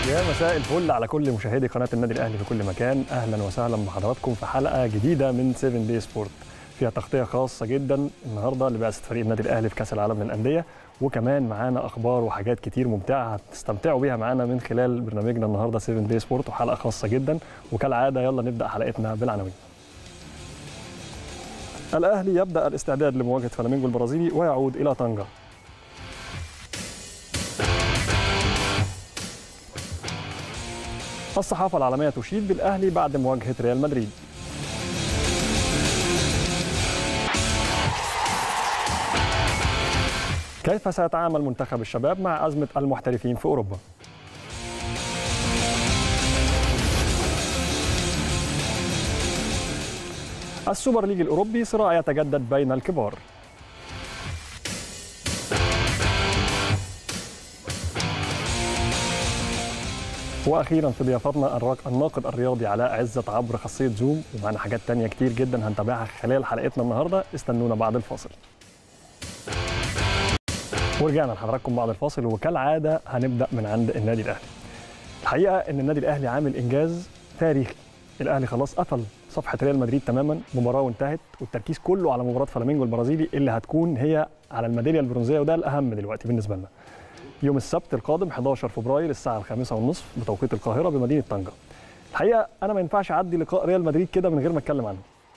يا مساء الفل على كل مشاهدي قناه النادي الاهلي في كل مكان اهلا وسهلا بحضراتكم في حلقه جديده من 7 دي سبورت فيها تغطيه خاصه جدا النهارده لبعثه فريق النادي الاهلي في كاس العالم للانديه وكمان معانا اخبار وحاجات كتير ممتعه هتستمتعوا بيها معانا من خلال برنامجنا النهارده 7 دي سبورت وحلقه خاصه جدا وكالعاده يلا نبدا حلقتنا بالعناوين الاهلي يبدا الاستعداد لمواجهه فلامينجو البرازيلي ويعود الى طنجه الصحافة العالمية تشيد بالأهلي بعد مواجهة ريال مدريد كيف سيتعامل منتخب الشباب مع أزمة المحترفين في أوروبا؟ السوبر ليج الأوروبي صراع يتجدد بين الكبار واخيرا في ضيافتنا الراك- الناقد الرياضي علاء عزت عبر خاصيه زوم ومعنا حاجات تانية كتير جدا هنتابعها خلال حلقتنا النهارده استنونا بعد الفاصل ورجعنا لحضراتكم بعد الفاصل وكالعاده هنبدا من عند النادي الاهلي الحقيقه ان النادي الاهلي عامل انجاز تاريخي الاهلي خلاص قفل صفحه ريال مدريد تماما مباراه وانتهت والتركيز كله على مباراه فلامينجو البرازيلي اللي هتكون هي على الميداليه البرونزيه وده الاهم دلوقتي بالنسبه لنا يوم السبت القادم 11 فبراير الساعة الخامسة والنصف بتوقيت القاهرة بمدينة طنجة. الحقيقة أنا ما ينفعش أعدي لقاء ريال مدريد كده من غير ما أتكلم عنه.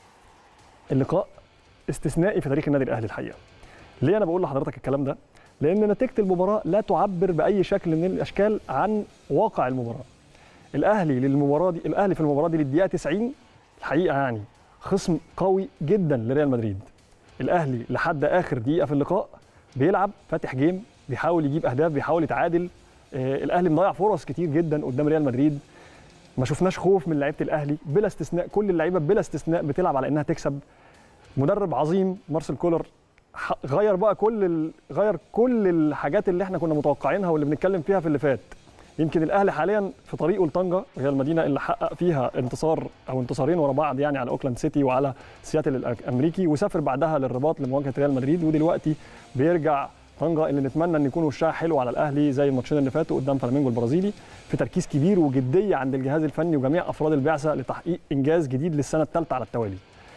اللقاء استثنائي في تاريخ النادي الأهلي الحقيقة. ليه أنا بقول لحضرتك الكلام ده؟ لأن نتيجة المباراة لا تعبر بأي شكل من الأشكال عن واقع المباراة. الأهلي للمباراة دي الأهلي في المباراة دي للدقيقة 90 الحقيقة يعني خصم قوي جدا لريال مدريد. الأهلي لحد آخر دقيقة في اللقاء بيلعب فاتح جيم بيحاول يجيب اهداف بيحاول يتعادل آه، الاهلي مضيع فرص كتير جدا قدام ريال مدريد ما شفناش خوف من لعيبه الاهلي بلا استثناء كل اللعيبه بلا استثناء بتلعب على انها تكسب مدرب عظيم مارسيل كولر ح- غير بقى كل ال... غير كل الحاجات اللي احنا كنا متوقعينها واللي بنتكلم فيها في اللي فات يمكن الاهلي حاليا في طريقه لطنجه وهي المدينه اللي حقق فيها انتصار او انتصارين ورا بعض يعني على اوكلاند سيتي وعلى سياتل الامريكي وسافر بعدها للرباط لمواجهه ريال مدريد ودلوقتي بيرجع طنجه اللي نتمنى ان يكون وشها حلو على الاهلي زي الماتشين اللي فاتوا قدام فلامينجو البرازيلي في تركيز كبير وجديه عند الجهاز الفني وجميع افراد البعثه لتحقيق انجاز جديد للسنه الثالثه على التوالي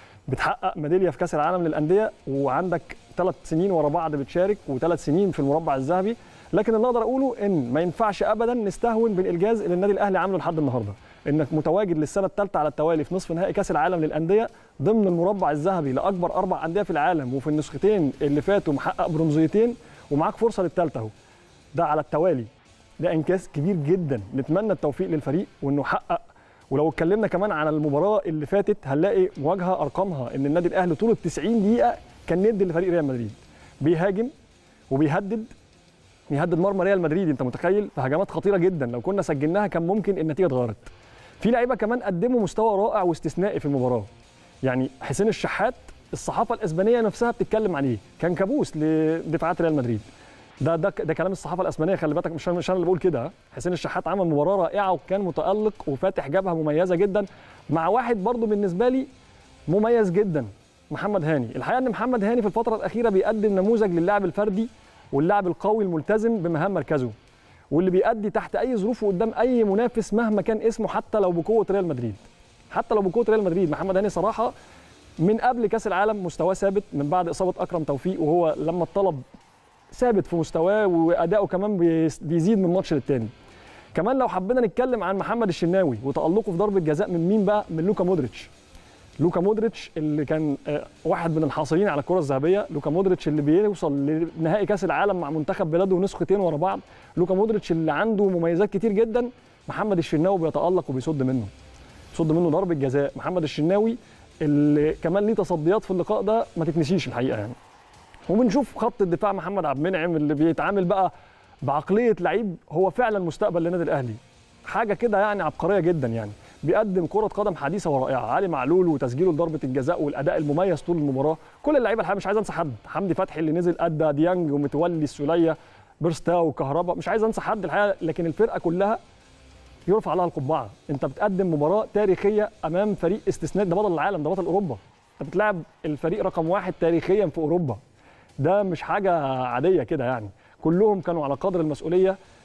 بتحقق ميداليه في كاس العالم للانديه وعندك ثلاث سنين ورا بعض بتشارك وثلاث سنين في المربع الذهبي لكن اللي اقدر اقوله ان ما ينفعش ابدا نستهون بالانجاز اللي النادي الاهلي عامله لحد النهارده انك متواجد للسنه الثالثه على التوالي في نصف نهائي كاس العالم للانديه ضمن المربع الذهبي لاكبر اربع انديه في العالم وفي النسختين اللي فاتوا محقق برونزيتين ومعاك فرصه للثالثه اهو ده على التوالي ده انجاز كبير جدا نتمنى التوفيق للفريق وانه حقق ولو اتكلمنا كمان عن المباراه اللي فاتت هنلاقي مواجهه ارقامها ان النادي الاهلي طول ال 90 دقيقه كان ند لفريق ريال مدريد بيهاجم وبيهدد يهدد مرمى ريال مدريد انت متخيل في هجمات خطيره جدا لو كنا سجلناها كان ممكن النتيجه اتغيرت في لعيبه كمان قدموا مستوى رائع واستثنائي في المباراه يعني حسين الشحات الصحافه الاسبانيه نفسها بتتكلم عليه كان كابوس لدفاعات ريال مدريد ده ده ده كلام الصحافه الاسبانيه خلي بالك مش أنا- مش انا اللي بقول كده ها. حسين الشحات عمل مباراه رائعه وكان متالق وفاتح جبهه مميزه جدا مع واحد برضو بالنسبه لي مميز جدا محمد هاني الحقيقه ان محمد هاني في الفتره الاخيره بيقدم نموذج للاعب الفردي واللاعب القوي الملتزم بمهام مركزه واللي بيأدي تحت اي ظروف وقدام اي منافس مهما كان اسمه حتى لو بقوه ريال مدريد حتى لو بقوه ريال مدريد محمد هاني صراحه من قبل كاس العالم مستواه ثابت من بعد اصابه اكرم توفيق وهو لما اتطلب ثابت في مستواه واداؤه كمان بيس- بيزيد من ماتش للتاني كمان لو حبينا نتكلم عن محمد الشناوي وتألقه في ضربة جزاء من مين بقى؟ من لوكا مودريتش. لوكا مودريتش اللي كان آه، واحد من الحاصلين على الكرة الذهبية، لوكا مودريتش اللي بيوصل لنهائي كأس العالم مع منتخب بلاده نسختين ورا بعض، لوكا مودريتش اللي عنده مميزات كتير جدا، محمد الشناوي بيتألق وبيصد منه. صد منه ضربة جزاء، محمد الشناوي اللي كمان ليه تصديات في اللقاء ده ما تتنسيش الحقيقة يعني. وبنشوف خط الدفاع محمد عبد المنعم اللي بيتعامل بقى بعقليه لعيب هو فعلا مستقبل للنادي الاهلي حاجه كده يعني عبقريه جدا يعني بيقدم كره قدم حديثه ورائعه علي معلول وتسجيله لضربه الجزاء والاداء المميز طول المباراه كل اللعيبه الحقيقه مش عايز انسى حد حمدي فتحي اللي نزل ادى ديانج ومتولي السوليه بيرستاو وكهربا مش عايز انسى حد الحقيقه لكن الفرقه كلها يرفع لها القبعه انت بتقدم مباراه تاريخيه امام فريق استثنائي ده بطل العالم ده بطل اوروبا انت بتلعب الفريق رقم واحد تاريخيا في اوروبا ده مش حاجه عاديه كده يعني كلهم كانوا على قدر المسؤوليه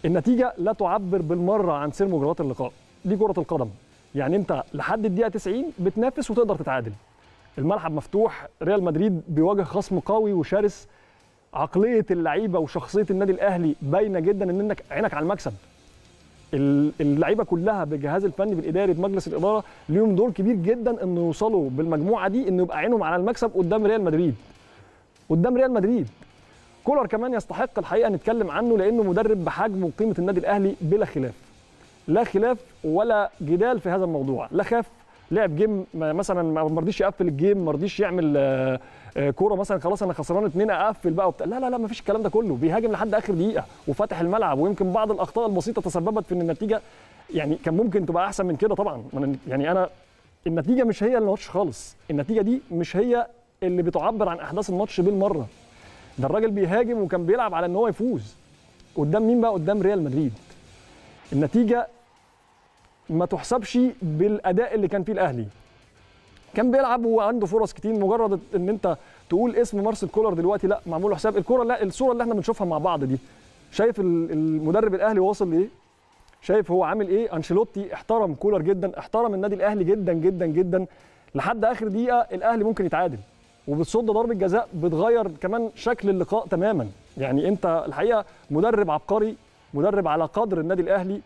النتيجه لا تعبر بالمره عن سير مجريات اللقاء دي كره القدم يعني انت لحد الدقيقه 90 بتنافس وتقدر تتعادل الملعب مفتوح ريال مدريد بيواجه خصم قوي وشرس عقليه اللعيبه وشخصيه النادي الاهلي باينه جدا ان انك عينك على المكسب ال- اللعيبه كلها بالجهاز الفني بالاداري بمجلس الاداره ليهم دور كبير جدا انه يوصلوا بالمجموعه دي انه يبقى عينهم على المكسب قدام ريال مدريد قدام ريال مدريد كولر كمان يستحق الحقيقه نتكلم عنه لانه مدرب بحجم وقيمه النادي الاهلي بلا خلاف لا خلاف ولا جدال في هذا الموضوع لا خاف لعب جيم ما- مثلا ما رضيش يقفل الجيم ما رضيش يعمل آه، آه، كوره مثلا خلاص انا خسران اتنين اقفل بقى وبتاع لا لا لا ما فيش الكلام ده كله بيهاجم لحد اخر دقيقه وفتح الملعب ويمكن بعض الاخطاء البسيطه تسببت في ان النتيجه يعني كان ممكن تبقى احسن من كده طبعا من- يعني انا النتيجه مش هي الماتش خالص النتيجه دي مش هي اللي بتعبر عن احداث الماتش بالمره ده الراجل بيهاجم وكان بيلعب على ان هو يفوز قدام مين بقى قدام ريال مدريد النتيجه ما تحسبش بالاداء اللي كان فيه الاهلي كان بيلعب وعنده فرص كتير مجرد ان انت تقول اسم مارسيل كولر دلوقتي لا معمول له حساب الكوره لا الصوره اللي احنا بنشوفها مع بعض دي شايف ال- المدرب الاهلي واصل لايه شايف هو عامل ايه انشيلوتي احترم كولر جدا احترم النادي الاهلي جدا جدا جدا لحد اخر دقيقه الاهلي ممكن يتعادل وبتصد ضربه جزاء بتغير كمان شكل اللقاء تماما يعني انت الحقيقه مدرب عبقري مدرب على قدر النادي الاهلي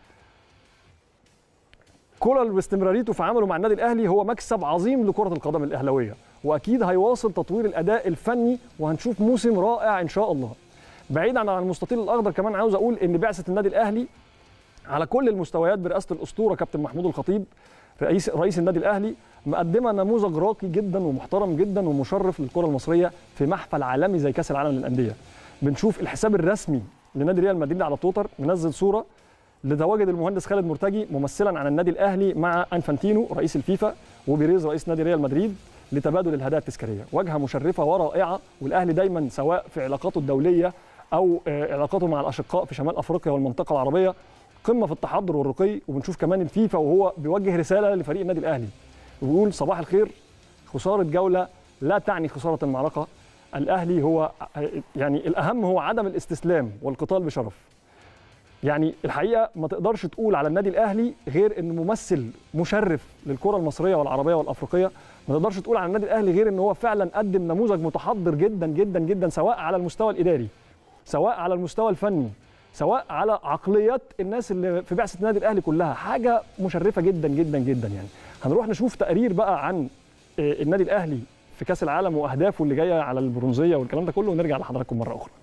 كولر باستمراريته في عمله مع النادي الاهلي هو مكسب عظيم لكره القدم الاهلاويه واكيد هيواصل تطوير الاداء الفني وهنشوف موسم رائع ان شاء الله بعيدا عن المستطيل الاخضر كمان عاوز اقول ان بعثه النادي الاهلي على كل المستويات برئاسه الاسطوره كابتن محمود الخطيب رئيس رئيس النادي الاهلي مقدمه نموذج راقي جدا ومحترم جدا ومشرف للكره المصريه في محفل عالمي زي كاس العالم للانديه بنشوف الحساب الرسمي لنادي ريال مدريد على تويتر منزل صوره لتواجد المهندس خالد مرتجي ممثلا عن النادي الاهلي مع انفانتينو رئيس الفيفا وبيريز رئيس نادي ريال مدريد لتبادل الهدايا التذكاريه واجهه مشرفه ورائعه والاهلي دايما سواء في علاقاته الدوليه او آه، علاقاته مع الاشقاء في شمال افريقيا والمنطقه العربيه قمه في التحضر والرقي وبنشوف كمان الفيفا وهو بيوجه رساله لفريق النادي الاهلي ويقول صباح الخير خساره جوله لا تعني خساره المعركه الاهلي هو يعني الاهم هو عدم الاستسلام والقتال بشرف يعني الحقيقه ما تقدرش تقول على النادي الاهلي غير انه ممثل مشرف للكره المصريه والعربيه والافريقيه ما تقدرش تقول على النادي الاهلي غير ان هو فعلا قدم نموذج متحضر جدا جدا جدا سواء على المستوى الاداري سواء على المستوى الفني سواء على عقليات الناس اللي في بعثه النادي الاهلي كلها حاجه مشرفه جدا جدا جدا يعني هنروح نشوف تقرير بقى عن آه، النادي الاهلي في كاس العالم واهدافه اللي جايه على البرونزيه والكلام ده كله ونرجع لحضراتكم مره اخرى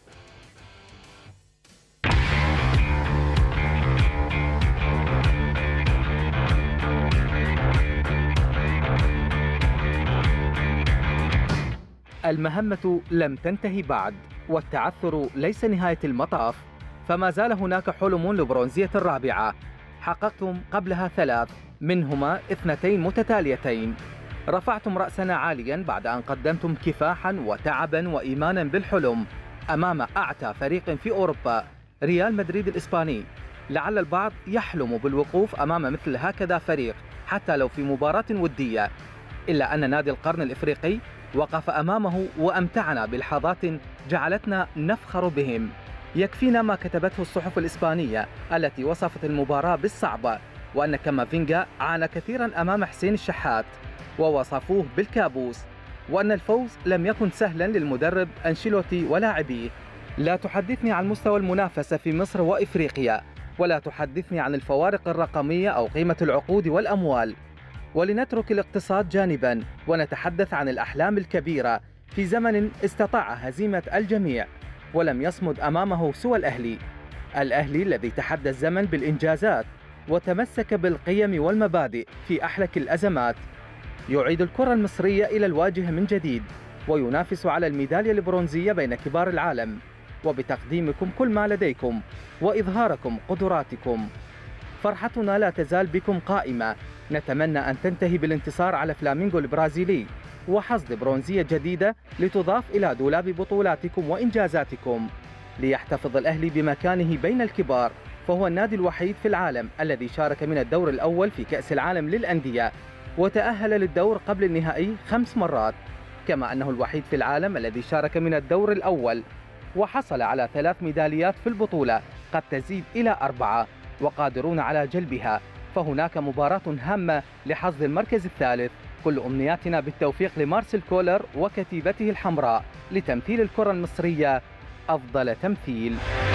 المهمة لم تنتهي بعد والتعثر ليس نهاية المطاف فما زال هناك حلم لبرونزية الرابعة حققتم قبلها ثلاث منهما اثنتين متتاليتين رفعتم رأسنا عاليا بعد أن قدمتم كفاحا وتعبا وإيمانا بالحلم أمام أعتى فريق في أوروبا ريال مدريد الإسباني لعل البعض يحلم بالوقوف أمام مثل هكذا فريق حتى لو في مباراة ودية إلا أن نادي القرن الإفريقي وقف امامه وامتعنا بلحظات جعلتنا نفخر بهم. يكفينا ما كتبته الصحف الاسبانيه التي وصفت المباراه بالصعبه وان كامافينجا عانى كثيرا امام حسين الشحات ووصفوه بالكابوس وان الفوز لم يكن سهلا للمدرب انشيلوتي ولاعبيه. لا تحدثني عن مستوى المنافسه في مصر وافريقيا ولا تحدثني عن الفوارق الرقميه او قيمه العقود والاموال. ولنترك الاقتصاد جانبا ونتحدث عن الأحلام الكبيرة في زمن استطاع هزيمة الجميع ولم يصمد أمامه سوى الأهلي الأهلي الذي تحدى الزمن بالإنجازات وتمسك بالقيم والمبادئ في أحلك الأزمات يعيد الكرة المصرية إلى الواجهة من جديد وينافس على الميدالية البرونزية بين كبار العالم وبتقديمكم كل ما لديكم وإظهاركم قدراتكم فرحتنا لا تزال بكم قائمة نتمنى أن تنتهي بالانتصار على فلامينغو البرازيلي وحصد برونزية جديدة لتضاف إلى دولاب بطولاتكم وإنجازاتكم ليحتفظ الأهلي بمكانه بين الكبار فهو النادي الوحيد في العالم الذي شارك من الدور الأول في كأس العالم للأندية وتأهل للدور قبل النهائي خمس مرات كما أنه الوحيد في العالم الذي شارك من الدور الأول وحصل على ثلاث ميداليات في البطولة قد تزيد إلى أربعة وقادرون على جلبها فهناك مباراة هامة لحظ المركز الثالث كل أمنياتنا بالتوفيق لمارسيل كولر وكتيبته الحمراء لتمثيل الكرة المصرية أفضل تمثيل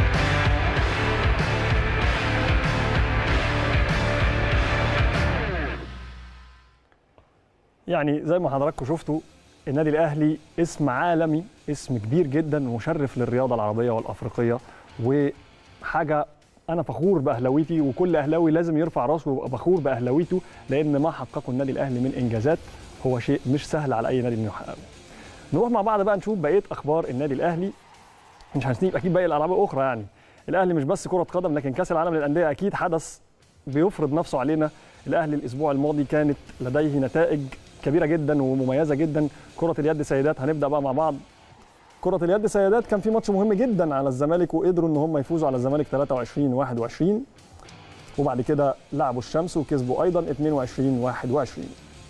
يعني زي ما حضراتكم شفتوا النادي الاهلي اسم عالمي اسم كبير جدا مشرف للرياضه العربيه والافريقيه وحاجه انا فخور باهلاويتي وكل اهلاوي لازم يرفع راسه ويبقى فخور باهلاويته لان ما حققه النادي الاهلي من انجازات هو شيء مش سهل على اي نادي انه يحققه. نروح مع بعض بقى نشوف بقيه اخبار النادي الاهلي مش هنسيب اكيد باقي الالعاب الاخرى يعني الاهلي مش بس كره قدم لكن كاس العالم للانديه اكيد حدث بيفرض نفسه علينا الاهلي الاسبوع الماضي كانت لديه نتائج كبيره جدا ومميزه جدا كره اليد سيدات هنبدا بقى مع بعض كره اليد سيدات كان في ماتش مهم جدا على الزمالك وقدروا ان هم يفوزوا على الزمالك 23 21 وبعد كده لعبوا الشمس وكسبوا ايضا 22 21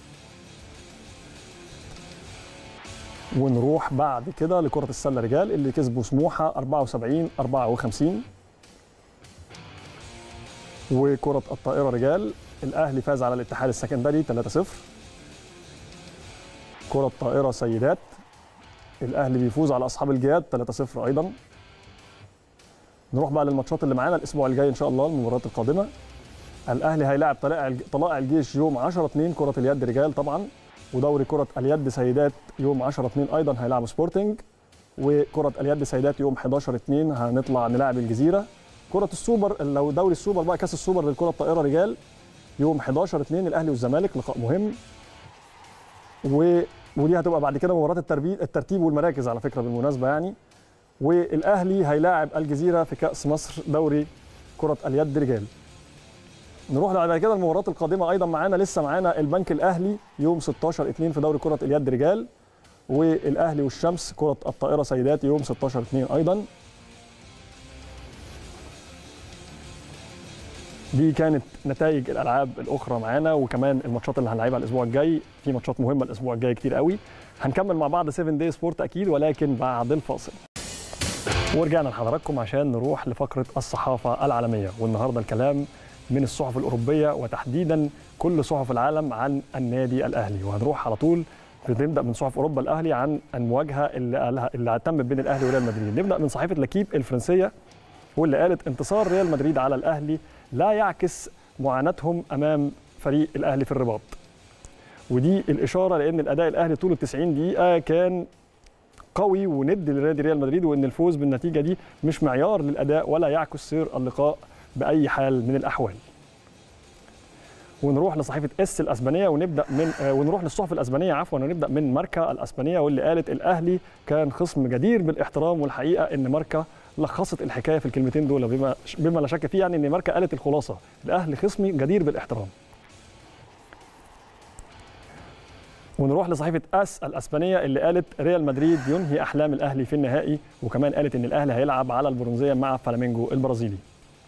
ونروح بعد كده لكره السله رجال اللي كسبوا سموحه 74 54 وكره الطائره رجال الاهلي فاز على الاتحاد السكندري 3-0 كرة طائرة سيدات الأهلي بيفوز على أصحاب الجياد 3-0 أيضا نروح بقى للماتشات اللي معانا الأسبوع الجاي إن شاء الله المباريات القادمة الأهلي هيلاعب طلائع طلائع الجيش يوم 10 2 كرة اليد رجال طبعا ودوري كرة اليد سيدات يوم 10 2 أيضا هيلاعبوا سبورتنج وكرة اليد سيدات يوم 11 2 هنطلع نلاعب الجزيرة كرة السوبر لو دوري السوبر بقى كأس السوبر للكرة الطائرة رجال يوم 11 2 الأهلي والزمالك لقاء مهم و... ودي هتبقى بعد كده مباراه التربية الترتيب والمراكز على فكره بالمناسبه يعني والاهلي هيلاعب الجزيره في كاس مصر دوري كره اليد رجال نروح بعد كده المباريات القادمه ايضا معانا لسه معانا البنك الاهلي يوم 16 2 في دوري كره اليد رجال والاهلي والشمس كره الطائره سيدات يوم 16 2 ايضا دي كانت نتائج الالعاب الاخرى معانا وكمان الماتشات اللي هنلعبها الاسبوع الجاي في ماتشات مهمه الاسبوع الجاي كتير قوي هنكمل مع بعض 7 داي سبورت اكيد ولكن بعد الفاصل ورجعنا لحضراتكم عشان نروح لفقره الصحافه العالميه والنهارده الكلام من الصحف الاوروبيه وتحديدا كل صحف العالم عن النادي الاهلي وهنروح على طول بنبدا من صحف اوروبا الاهلي عن المواجهه اللي اللي تمت بين الاهلي وريال مدريد نبدا من صحيفه لاكيب الفرنسيه واللي قالت انتصار ريال مدريد على الاهلي لا يعكس معاناتهم امام فريق الاهلي في الرباط ودي الاشاره لان الاداء الاهلي طول ال 90 دقيقه كان قوي وند لنادي ريال مدريد وان الفوز بالنتيجه دي مش معيار للاداء ولا يعكس سير اللقاء باي حال من الاحوال ونروح لصحيفه اس الاسبانيه ونبدا من آه ونروح للصحف الاسبانيه عفوا ونبدا من ماركا الاسبانيه واللي قالت الاهلي كان خصم جدير بالاحترام والحقيقه ان ماركا لخصت الحكايه في الكلمتين دول بما بما لا شك فيه يعني ان ماركا قالت الخلاصه الاهلي خصمي جدير بالاحترام ونروح لصحيفه اس الاسبانيه اللي قالت ريال مدريد ينهي احلام الاهلي في النهائي وكمان قالت ان الاهلي هيلعب على البرونزيه مع فلامينجو البرازيلي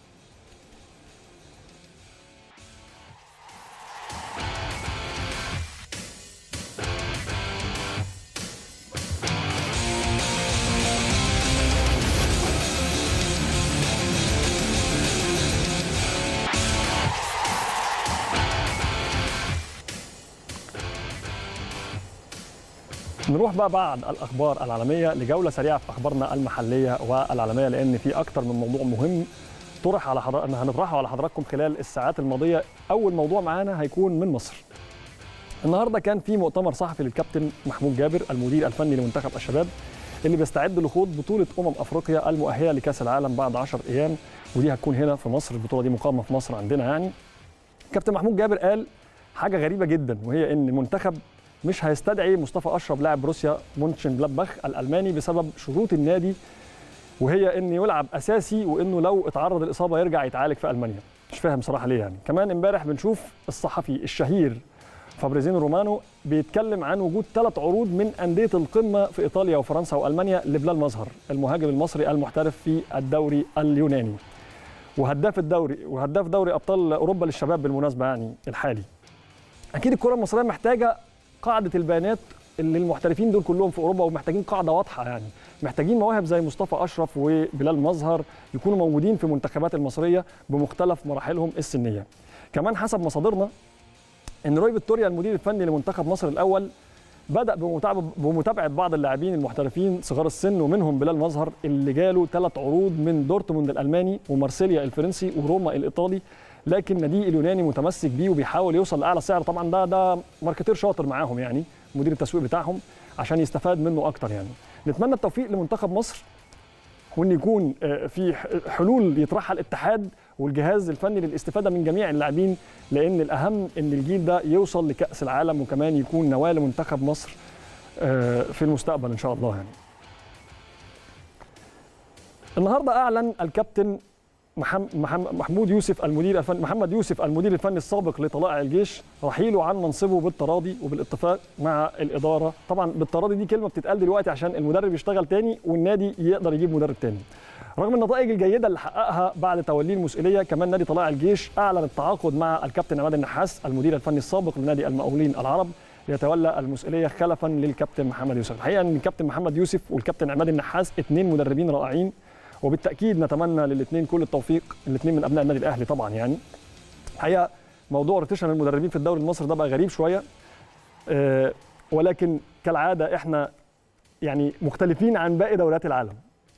نروح بقى بعد الاخبار العالميه لجوله سريعه في اخبارنا المحليه والعالميه لان في اكتر من موضوع مهم طرح على حضراتنا هنطرحه على حضراتكم خلال الساعات الماضيه اول موضوع معانا هيكون من مصر النهارده كان في مؤتمر صحفي للكابتن محمود جابر المدير الفني لمنتخب الشباب اللي بيستعد لخوض بطوله امم افريقيا المؤهله لكاس العالم بعد 10 ايام ودي هتكون هنا في مصر البطوله دي مقامه في مصر عندنا يعني كابتن محمود جابر قال حاجه غريبه جدا وهي ان المنتخب مش هيستدعي مصطفى اشرف لاعب بروسيا مونشن بلابخ الالماني بسبب شروط النادي وهي انه يلعب اساسي وانه لو اتعرض الاصابه يرجع يتعالج في المانيا مش فاهم صراحه ليه يعني كمان امبارح بنشوف الصحفي الشهير فابريزينو رومانو بيتكلم عن وجود ثلاث عروض من انديه القمه في ايطاليا وفرنسا والمانيا لبلال مظهر المهاجم المصري المحترف في الدوري اليوناني وهداف الدوري وهداف دوري ابطال اوروبا للشباب بالمناسبه يعني الحالي اكيد الكره المصريه محتاجه قاعده البيانات اللي المحترفين دول كلهم في اوروبا ومحتاجين قاعده واضحه يعني محتاجين مواهب زي مصطفى اشرف وبلال مظهر يكونوا موجودين في المنتخبات المصريه بمختلف مراحلهم السنيه كمان حسب مصادرنا ان روي فيكتوريا المدير الفني لمنتخب مصر الاول بدا بمتابعه بمتابعه بعض اللاعبين المحترفين صغار السن ومنهم بلال مظهر اللي جاله ثلاث عروض من دورتموند الالماني ومارسيليا الفرنسي وروما الايطالي لكن نادي اليوناني متمسك بيه وبيحاول يوصل لاعلى سعر طبعا ده ده ماركتير شاطر معاهم يعني مدير التسويق بتاعهم عشان يستفاد منه اكتر يعني نتمنى التوفيق لمنتخب مصر وان يكون في حلول يطرحها الاتحاد والجهاز الفني للاستفاده من جميع اللاعبين لان الاهم ان الجيل ده يوصل لكاس العالم وكمان يكون نواه لمنتخب مصر في المستقبل ان شاء الله يعني. النهارده اعلن الكابتن محمود يوسف المدير الفني محمد يوسف المدير الفني السابق لطلائع الجيش رحيله عن منصبه بالتراضي وبالاتفاق مع الاداره طبعا بالتراضي دي كلمه بتتقال دلوقتي عشان المدرب يشتغل تاني والنادي يقدر يجيب مدرب تاني رغم النتائج الجيده اللي حققها بعد توليه المسؤوليه كمان نادي طلائع الجيش اعلن التعاقد مع الكابتن عماد النحاس المدير الفني السابق لنادي المقاولين العرب ليتولى المسؤوليه خلفا للكابتن محمد يوسف الحقيقه ان الكابتن محمد يوسف والكابتن عماد النحاس اثنين مدربين رائعين وبالتاكيد نتمنى للاثنين كل التوفيق الاثنين من ابناء النادي الاهلي طبعا يعني الحقيقه موضوع روتيشن المدربين في الدوري المصري ده بقى غريب شويه أه ولكن كالعاده احنا يعني مختلفين عن باقي دوريات العالم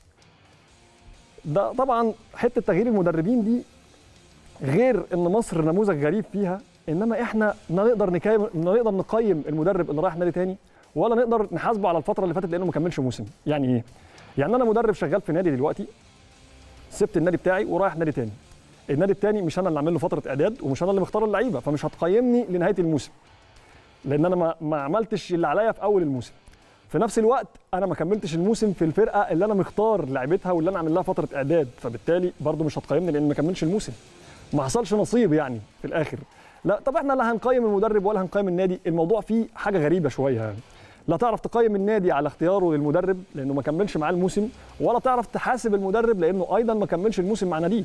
ده طبعا حته تغيير المدربين دي غير ان مصر نموذج غريب فيها انما احنا لا نقدر نقيم نقدر نقيم المدرب اللي رايح نادي تاني ولا نقدر نحاسبه على الفتره اللي فاتت لانه ما كملش موسم يعني ايه يعني انا مدرب شغال في نادي دلوقتي سبت النادي بتاعي ورايح نادي تاني النادي التاني مش انا اللي عامل له فتره اعداد ومش انا اللي مختار اللعيبه فمش هتقيمني لنهايه الموسم لان انا ما, ما عملتش اللي عليا في اول الموسم في نفس الوقت انا ما كملتش الموسم في الفرقه اللي انا مختار لعيبتها واللي انا عامل لها فتره اعداد فبالتالي برضه مش هتقيمني لان ما كملش الموسم ما حصلش نصيب يعني في الاخر لا طب احنا لا هنقيم المدرب ولا هنقيم النادي الموضوع فيه حاجه غريبه شويه يعني لا تعرف تقيم النادي على اختياره للمدرب لانه ما كملش معاه الموسم ولا تعرف تحاسب المدرب لانه ايضا ما كملش الموسم مع ناديه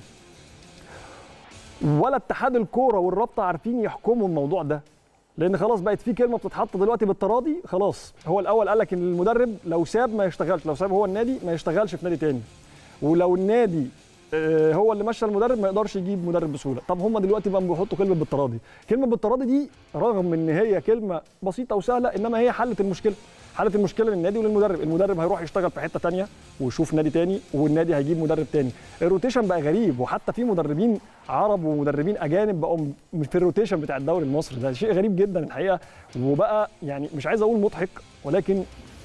ولا اتحاد الكوره والرابطه عارفين يحكموا الموضوع ده لان خلاص بقت في كلمه بتتحط دلوقتي بالتراضي خلاص هو الاول قال لك ان المدرب لو ساب ما يشتغلش لو ساب هو النادي ما يشتغلش في نادي تاني ولو النادي هو اللي مشى المدرب ما يقدرش يجيب مدرب بسهوله طب هم دلوقتي بقى بيحطوا كلمه بالتراضي كلمه بالتراضي دي رغم ان هي كلمه بسيطه وسهله انما هي حلت المشكله حلت المشكله للنادي وللمدرب المدرب هيروح يشتغل في حته تانية ويشوف نادي تاني والنادي هيجيب مدرب تاني الروتيشن بقى غريب وحتى في مدربين عرب ومدربين اجانب بقوا في الروتيشن بتاع الدوري المصري ده شيء غريب جدا الحقيقه وبقى يعني مش عايز اقول مضحك ولكن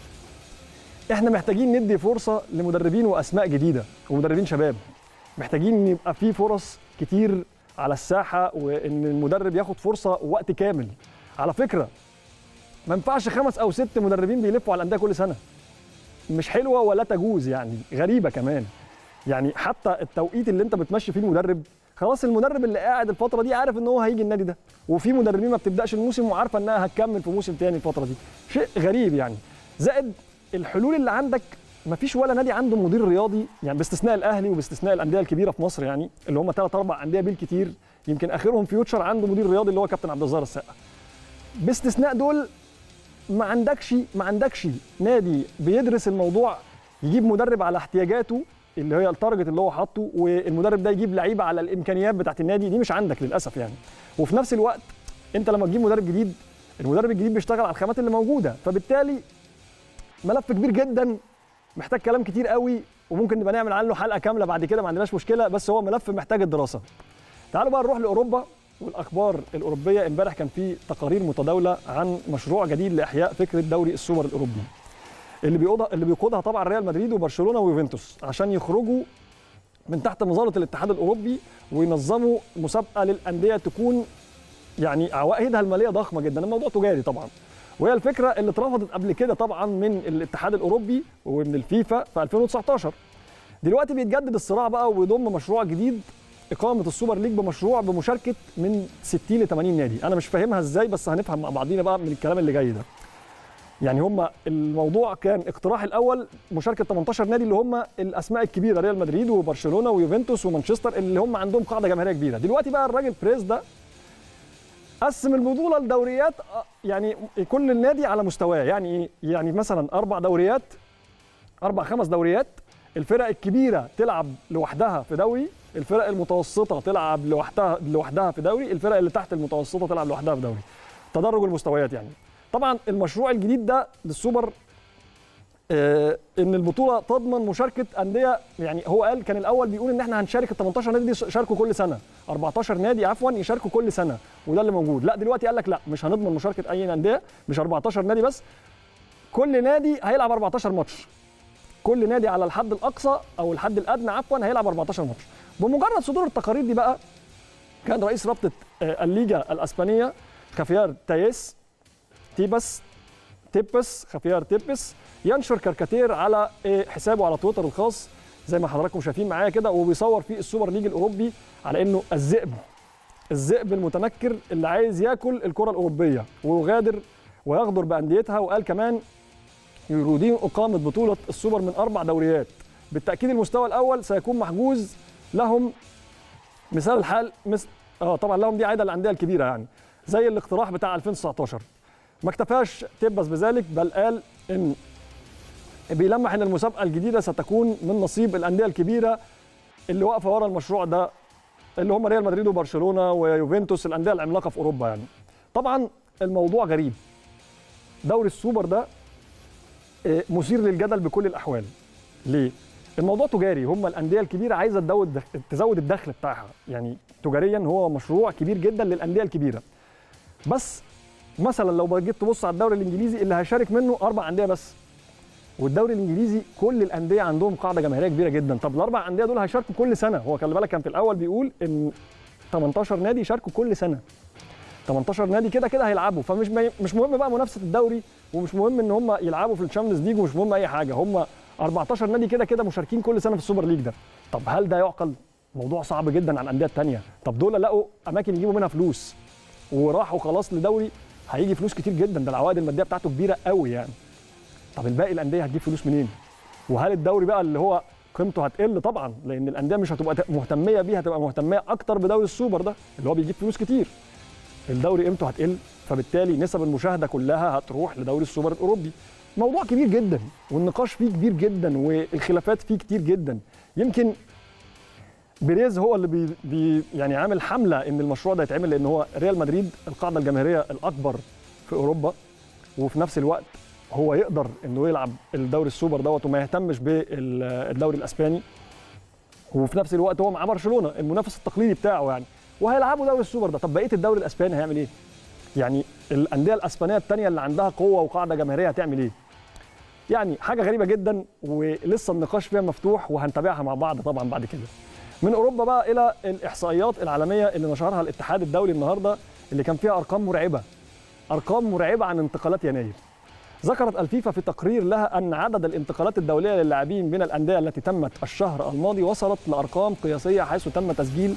احنا محتاجين ندي فرصه لمدربين واسماء جديده ومدربين شباب محتاجين يبقى في فرص كتير على الساحه وان المدرب ياخد فرصه وقت كامل على فكره ما ينفعش خمس او ست مدربين بيلفوا على الانديه كل سنه مش حلوه ولا تجوز يعني غريبه كمان يعني حتى التوقيت اللي انت بتمشي فيه المدرب خلاص المدرب اللي قاعد الفتره دي عارف ان هو هيجي النادي ده وفي مدربين ما بتبداش الموسم وعارفه انها هتكمل في موسم تاني الفتره دي شيء غريب يعني زائد الحلول اللي عندك ما فيش ولا نادي عنده مدير رياضي يعني باستثناء الاهلي وباستثناء الانديه الكبيره في مصر يعني اللي هم ثلاث اربع انديه بالكتير يمكن اخرهم فيوتشر عنده مدير رياضي اللي هو كابتن عبد الظاهر السقا باستثناء دول ما عندكش ما عندكش نادي بيدرس الموضوع يجيب مدرب على احتياجاته اللي هي التارجت اللي هو حاطه والمدرب ده يجيب لعيبه على الامكانيات بتاعت النادي دي مش عندك للاسف يعني وفي نفس الوقت انت لما تجيب مدرب جديد المدرب الجديد بيشتغل على الخامات اللي موجوده فبالتالي ملف كبير جدا محتاج كلام كتير قوي وممكن نبقى نعمل عنه حلقه كامله بعد كده ما عندناش مشكله بس هو ملف محتاج الدراسه تعالوا بقى نروح لاوروبا والاخبار الاوروبيه امبارح كان في تقارير متداوله عن مشروع جديد لاحياء فكره دوري السوبر الاوروبي اللي بيقودها اللي بيقودها طبعا ريال مدريد وبرشلونه ويوفنتوس عشان يخرجوا من تحت مظله الاتحاد الاوروبي وينظموا مسابقه للانديه تكون يعني عوائدها الماليه ضخمه جدا الموضوع تجاري طبعا وهي الفكره اللي اترفضت قبل كده طبعا من الاتحاد الاوروبي ومن الفيفا في 2019 دلوقتي بيتجدد الصراع بقى ويضم مشروع جديد اقامه السوبر ليج بمشروع بمشاركه من 60 ل 80 نادي انا مش فاهمها ازاي بس هنفهم مع بعضينا بقى من الكلام اللي جاي ده يعني هم الموضوع كان اقتراح الاول مشاركه 18 نادي اللي هم الاسماء الكبيره ريال مدريد وبرشلونه ويوفنتوس ومانشستر اللي هم عندهم قاعده جماهيريه كبيره دلوقتي بقى الراجل بريز ده قسم البطوله لدوريات آه، يعني كل النادي على مستواه يعني ايه يعني مثلا اربع دوريات اربع خمس دوريات الفرق الكبيره تلعب لوحدها في دوري الفرق المتوسطه تلعب لوحدها لوحدها في دوري الفرق اللي تحت المتوسطه تلعب لوحدها في دوري تدرج المستويات يعني طبعا المشروع الجديد ده للسوبر آه، ان البطوله تضمن مشاركه انديه يعني هو قال كان الاول بيقول ان احنا هنشارك ال 18 نادي دي يشاركوا كل سنه 14 نادي عفوا يشاركوا كل سنه وده اللي موجود لا دلوقتي قال لك لا مش هنضمن مشاركه اي انديه مش 14 نادي بس كل نادي هيلعب 14 ماتش كل نادي على الحد الاقصى او الحد الادنى عفوا هيلعب 14 ماتش بمجرد صدور التقارير دي بقى كان رئيس رابطه آه، الليجا الاسبانيه خافيار تايس تيبس تيبس خافيار تيبس ينشر كاريكاتير على إيه، حسابه على تويتر الخاص زي ما حضراتكم شايفين معايا كده وبيصور فيه السوبر ليج الاوروبي على انه الذئب الذئب المتنكر اللي عايز ياكل الكره الاوروبيه ويغادر ويغدر بانديتها وقال كمان يريدون اقامه بطوله السوبر من اربع دوريات بالتاكيد المستوى الاول سيكون محجوز لهم مثال الحال مثل اه طبعا لهم دي عايده للانديه الكبيره يعني زي الاقتراح بتاع 2019 ما اكتفاش تبس بذلك بل قال ان بيلمح ان المسابقه الجديده ستكون من نصيب الانديه الكبيره اللي واقفه ورا المشروع ده اللي هم ريال مدريد وبرشلونه ويوفنتوس الانديه العملاقه في اوروبا يعني طبعا الموضوع غريب دوري السوبر ده آه، مثير للجدل بكل الاحوال ليه الموضوع تجاري هم الانديه الكبيره عايزه تزود تزود الدخل بتاعها يعني تجاريا هو مشروع كبير جدا للانديه الكبيره بس مثلا لو جيت تبص على الدوري الانجليزي اللي هيشارك منه اربع انديه بس والدوري الانجليزي كل الانديه عندهم قاعده جماهيريه كبيره جدا طب الاربع انديه دول هيشاركوا كل سنه هو خلي بالك كان في الاول بيقول ان 18 نادي يشاركوا كل سنه 18 نادي كده كده هيلعبوا فمش مش مهم بقى منافسه الدوري ومش مهم ان هم يلعبوا في الشامبيونز ليج ومش مهم اي حاجه هم 14 نادي كده كده مشاركين كل سنه في السوبر ليج ده طب هل ده يعقل موضوع صعب جدا على الانديه الثانيه طب دول لقوا اماكن يجيبوا منها فلوس وراحوا خلاص لدوري هيجي فلوس كتير جدا ده العوائد الماديه بتاعته كبيره قوي يعني طب الباقي الانديه هتجيب فلوس منين وهل الدوري بقى اللي هو قيمته هتقل طبعا لان الانديه مش هتبقى مهتميه بيه هتبقى مهتميه اكتر بدوري السوبر ده اللي هو بيجيب فلوس كتير الدوري قيمته هتقل فبالتالي نسب المشاهده كلها هتروح لدوري السوبر الاوروبي موضوع كبير جدا والنقاش فيه كبير جدا والخلافات فيه كتير جدا يمكن بيريز هو اللي بي بي يعني عامل حمله ان المشروع ده يتعمل لان هو ريال مدريد القاعده الجماهيريه الاكبر في اوروبا وفي نفس الوقت هو يقدر انه يلعب الدوري السوبر دوت وما يهتمش بالدوري الاسباني وفي نفس الوقت هو مع برشلونه المنافس التقليدي بتاعه يعني وهيلعبوا دوري السوبر ده طب بقيه الدوري الاسباني هيعمل ايه؟ يعني الانديه الاسبانيه الثانيه اللي عندها قوه وقاعده جماهيريه هتعمل ايه؟ يعني حاجه غريبه جدا ولسه النقاش فيها مفتوح وهنتابعها مع بعض طبعا بعد كده. من اوروبا بقى الى الاحصائيات العالميه اللي نشرها الاتحاد الدولي النهارده اللي كان فيها ارقام مرعبه. ارقام مرعبه عن انتقالات يناير. ذكرت الفيفا في تقرير لها ان عدد الانتقالات الدوليه للاعبين من الانديه التي تمت الشهر الماضي وصلت لارقام قياسيه حيث تم تسجيل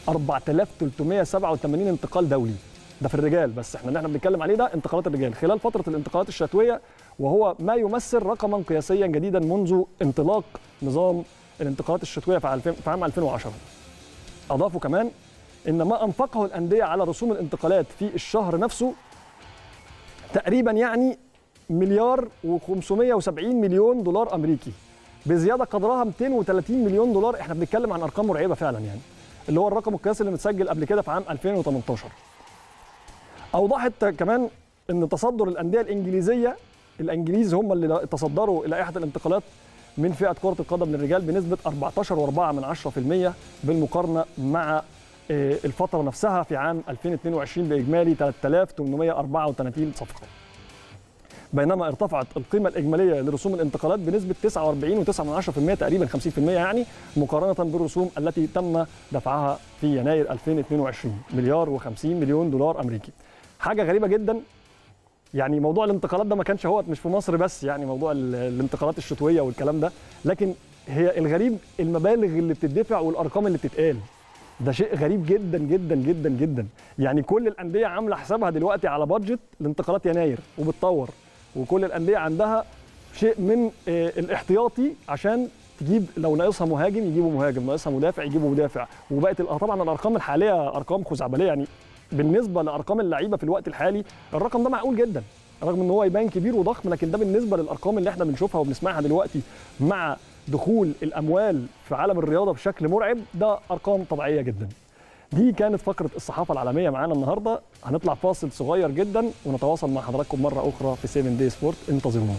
4387 انتقال دولي ده في الرجال بس احنا اللي احنا بنتكلم عليه ده انتقالات الرجال خلال فتره الانتقالات الشتويه وهو ما يمثل رقما قياسيا جديدا منذ انطلاق نظام الانتقالات الشتويه في في عام 2010 اضافوا كمان ان ما انفقه الانديه على رسوم الانتقالات في الشهر نفسه تقريبا يعني مليار و570 مليون دولار امريكي بزياده قدرها 230 مليون دولار احنا بنتكلم عن ارقام مرعبه فعلا يعني اللي هو الرقم القياسي اللي متسجل قبل كده في عام 2018 اوضحت كمان ان تصدر الانديه الانجليزيه الانجليز هم اللي تصدروا لائحه الانتقالات من فئه كره القدم للرجال بنسبه 14.4% بالمقارنه مع الفتره نفسها في عام 2022 باجمالي 3834 صفقه بينما ارتفعت القيمة الإجمالية لرسوم الانتقالات بنسبة 49.9% تقريبا 50% يعني مقارنة بالرسوم التي تم دفعها في يناير 2022 مليار و50 مليون دولار أمريكي حاجة غريبة جدا يعني موضوع الانتقالات ده ما كانش هو مش في مصر بس يعني موضوع الانتقالات الشتوية والكلام ده لكن هي الغريب المبالغ اللي بتدفع والأرقام اللي بتتقال ده شيء غريب جدا جدا جدا جدا يعني كل الأندية عاملة حسابها دلوقتي على بادجت لانتقالات يناير وبتطور وكل الانديه عندها شيء من الاحتياطي عشان تجيب لو ناقصها مهاجم يجيبوا مهاجم ناقصها مدافع يجيبوا مدافع وبقت طبعا الارقام الحاليه ارقام خزعبليه يعني بالنسبه لارقام اللعيبه في الوقت الحالي الرقم ده معقول جدا رغم ان هو يبان كبير وضخم لكن ده بالنسبه للارقام اللي احنا بنشوفها وبنسمعها دلوقتي مع دخول الاموال في عالم الرياضه بشكل مرعب ده ارقام طبيعيه جدا دي كانت فقره الصحافه العالميه معانا النهارده هنطلع فاصل صغير جدا ونتواصل مع حضراتكم مره اخرى في 7 دي سبورت انتظرونا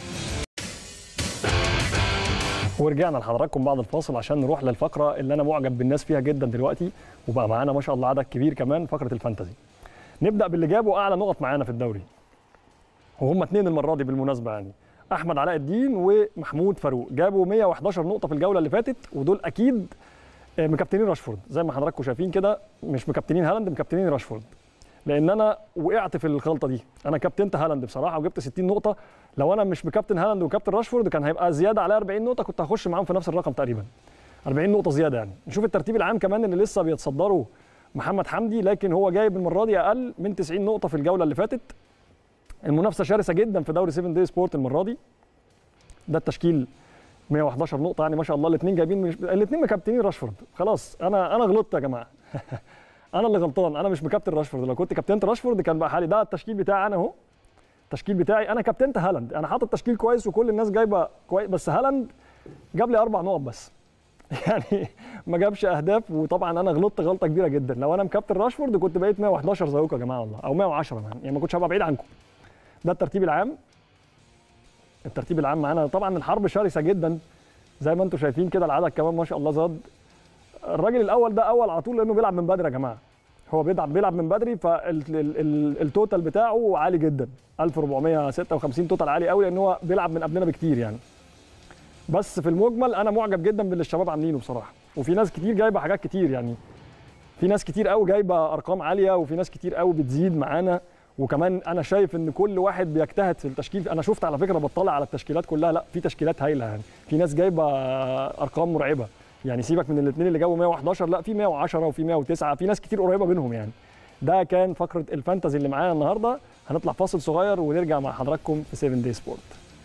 ورجعنا لحضراتكم بعد الفاصل عشان نروح للفقره اللي انا معجب بالناس فيها جدا دلوقتي وبقى معانا ما شاء الله عدد كبير كمان فقره الفانتزي نبدا باللي جابوا اعلى نقط معانا في الدوري وهم اثنين المره دي بالمناسبه يعني احمد علاء الدين ومحمود فاروق جابوا 111 نقطه في الجوله اللي فاتت ودول اكيد مكابتنين راشفورد زي ما حضراتكم شايفين كده مش مكابتنين هالاند مكابتنين راشفورد لان انا وقعت في الخلطه دي انا كابتنت هالاند بصراحه وجبت 60 نقطه لو انا مش مكابتن هالاند وكابتن راشفورد كان هيبقى زياده على 40 نقطه كنت هخش معاهم في نفس الرقم تقريبا 40 نقطه زياده يعني نشوف الترتيب العام كمان اللي لسه بيتصدروا محمد حمدي لكن هو جايب المره دي اقل من 90 نقطه في الجوله اللي فاتت المنافسه شرسه جدا في دوري 7 دي سبورت المره دي ده التشكيل 111 نقطه يعني ما شاء الله الاثنين جايبين مش... الاثنين مكابتنين راشفورد خلاص انا انا غلطت يا جماعه انا اللي غلطان انا مش مكابتن راشفورد لو كنت كابتنت راشفورد كان بقى حالي ده التشكيل بتاعي انا اهو التشكيل بتاعي انا كابتنت هالاند انا حاطط تشكيل كويس وكل الناس جايبه كويس بس هالاند جاب لي اربع نقط بس يعني ما جابش اهداف وطبعا انا غلطت غلطه كبيره جدا لو انا مكابتن راشفورد كنت بقيت 111 زيكم يا جماعه والله او 110 يعني ما كنتش هبقى بعيد عنكم ده الترتيب العام الترتيب العام معانا طبعا الحرب شرسه جدا زي ما انتم شايفين كده العدد كمان ما شاء الله زاد الراجل الاول ده اول على طول لانه بيلعب من بدري يا جماعه هو بيلعب بيلعب من بدري فالتوتال بتاعه عالي جدا 1456 توتال عالي قوي لان هو بيلعب من قبلنا بكتير يعني بس في المجمل انا معجب جدا باللي الشباب عاملينه بصراحه وفي ناس كتير جايبه حاجات كتير يعني في ناس كتير قوي جايبه ارقام عاليه وفي ناس كتير قوي بتزيد معانا وكمان انا شايف ان كل واحد بيجتهد في التشكيل انا شفت على فكره بطلع على التشكيلات كلها لا في تشكيلات هايله يعني في ناس جايبه ارقام مرعبه يعني سيبك من الاثنين اللي جابوا 111 لا في 110 وفي 109 في ناس كتير قريبه منهم يعني ده كان فقره الفانتزي اللي معانا النهارده هنطلع فاصل صغير ونرجع مع حضراتكم في 7 دي سبورت